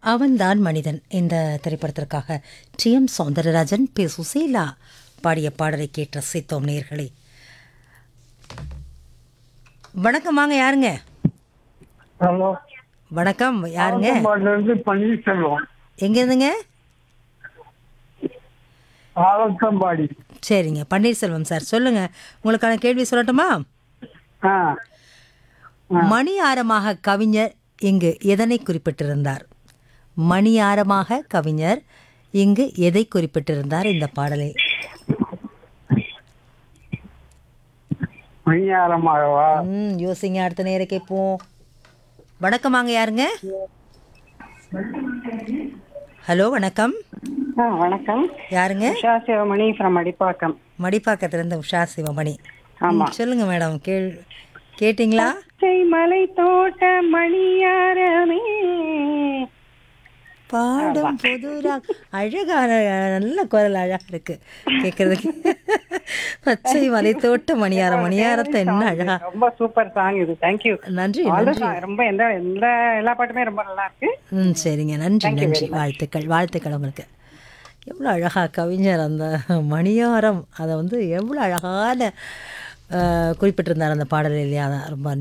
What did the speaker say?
அவன்தான் மனிதன் இந்த திரைப்படத்திற்காக T M Soundararajan P Susheela பாடிய பாடலை கேட்ட ரசித்தோம் நேர்களே வணக்கம் வாங்க யாருங்க ஹலோ வணக்கம் யாருங்க இருந்து பன்னீர்செல்வம் எங்க இருந்துங்க ஆலத்தம்பாடி சரிங்க பன்னீர்செல்வம் சார் சொல்லுங்க உங்களுக்கான கேள்வி சொல்லட்டுமா ஆ மணி ஆரமாக கவிஞர் இங்கு எதனை குறிப்பிட்டிருந்தார் மணி ஆரமாக கவிஞர் இங்கு எதை குறிப்பிட்டிருந்தார் இந்த பாடலில் மணியாரமாகவா ம் யோசிங்க அடுத்த நேரம் கேட்போம் வணக்கம் வாங்க யாருங்க ஹலோ வணக்கம் ஆ வணக்கம் யாருங்க உஷா சிவமணி ஃப்ரம் அடிப்பாக்கம் மடிப்பாக்கத்திலிருந்து உஷா சிவமணி ஆமா. ம், சொல்லுங்க மேடம் கேள் கேட்டிங்களா பச்சை மலை தோட்ட மணியாரமே பாடும் புதுரா அழகான நல்ல குரல் அழகா இருக்கு கேட்கறதுக்கு பச்சை மலை தோட்ட மணியார மணியாரத்தை என்ன அழகா ரொம்ப சூப்பர் சாங் இது தேங்க்யூ நன்றி ஆல் நன்றி ரொம்ப எந்த எந்த எல்லா பாட்டுமே ரொம்ப நல்லா இருக்கு ம் சரிங்க நன்றி நன்றி வாழ்த்துக்கள் வாழ்த்துக்கள் உங்களுக்கு எவ்வளோ அழகா கவிஞர் அந்த மணியாரம் அதை வந்து எவ்வளோ அழகான அஹ், குறிப்பிட்டிருந்தார் அந்த பாடல் இல்லையா அதான் ரொம்ப